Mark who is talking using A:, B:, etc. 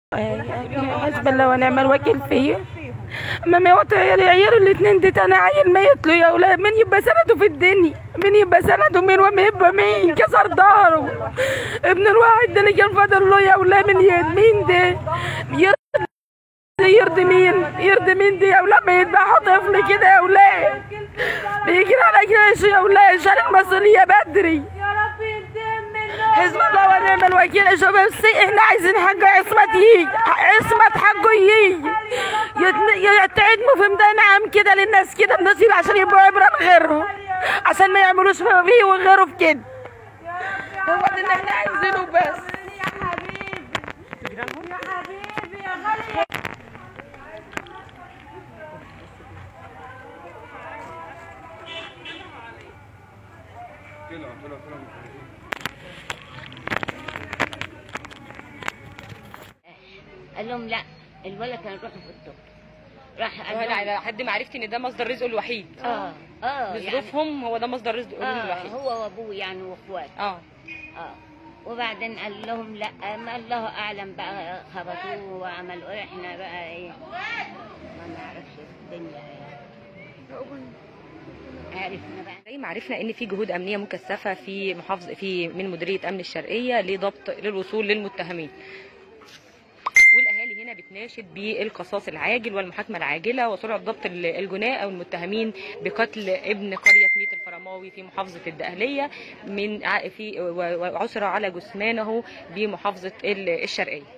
A: حسب الله ونعم الوكيل فيه اما موت عيالي عياله الاثنين دي انا عيل ميت له يا اولاد من يبقى سنده في الدنيا من يبقى سنده مين ومن يبقى مين كسر ظهره ابن الواحد ده اللي كان فاضل له يا اولاد من يد مين ده يرضي يرضي مين يرضي مين دي يا اولاد ما يذبحوا طفل كده يا اولاد بيجري على جيش يا اولاد شال المسؤوليه بدري حزب الله ونعم الوكيل يا شباب السي احنا عايزين حق عصمت يجي عصمت حقه يجي يتعدموا في ميدان عام كده للناس كده النصيب عشان يبقوا عبره لغيرهم عشان ما يعملوش فيه وغيره في كده هو ده اللي احنا عايزينه بس
B: يا حبيبي يا حبيبي يا غالي
C: قال لهم لا الولد كان يروح في الطب راح قال
D: وهلا
C: لهم
D: على حد ما عرفت ان ده مصدر رزقه الوحيد
C: اه اه يعني
D: بظروفهم هو ده مصدر رزقه
C: اه
D: الوحيد
C: هو وابوه يعني واخواته
D: اه
C: اه وبعدين قال لهم لا ما الله اعلم بقى خبطوه وعملوا ايه احنا بقى ايه ما نعرفش الدنيا عرفنا بقى
D: زي ما عرفنا ان في جهود امنيه مكثفه في محافظه في من مديريه امن الشرقيه لضبط للوصول للمتهمين والاهالي هنا بتناشد بالقصاص العاجل والمحاكمه العاجله وسرعه ضبط ال- الجناه او المتهمين بقتل ابن قريه ميت الفرماوي في محافظه الدقهليه من ع- في و- وعثر على جثمانه بمحافظه ال- الشرقيه